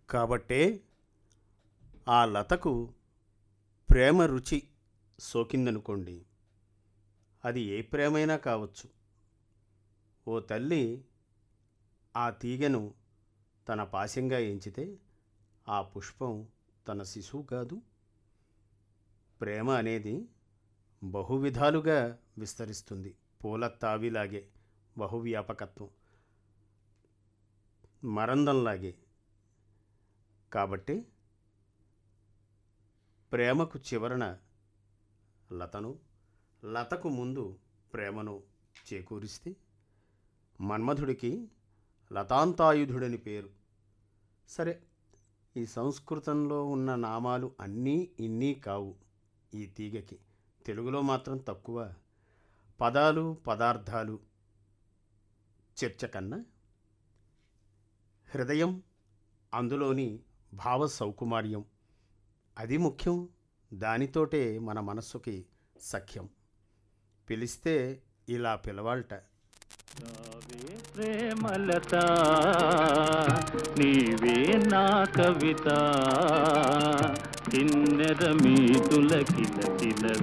కాబట్టే ఆ లతకు ప్రేమ రుచి సోకిందనుకోండి అది ఏ ప్రేమైనా కావచ్చు ఓ తల్లి ఆ తీగను తన పాశంగా ఎంచితే ఆ పుష్పం తన శిశువు కాదు ప్రేమ అనేది బహువిధాలుగా విస్తరిస్తుంది పూల తావిలాగే బహువ్యాపకత్వం మరందంలాగే కాబట్టి ప్రేమకు చివరన లతను లతకు ముందు ప్రేమను చేకూరిస్తే మన్మధుడికి లతాంతాయుధుడని పేరు సరే ఈ సంస్కృతంలో ఉన్న నామాలు అన్నీ ఇన్నీ కావు ఈ తీగకి తెలుగులో మాత్రం తక్కువ పదాలు పదార్థాలు చర్చ కన్నా హృదయం అందులోని భావ సౌకుమార్యం అది ముఖ్యం దానితోటే మన మనస్సుకి సఖ్యం పిలిస్తే ఇలా పిలవాలట రావే ప్రేమలత నీవే నా కవిత కిన్నెర మీతుల కిల కిల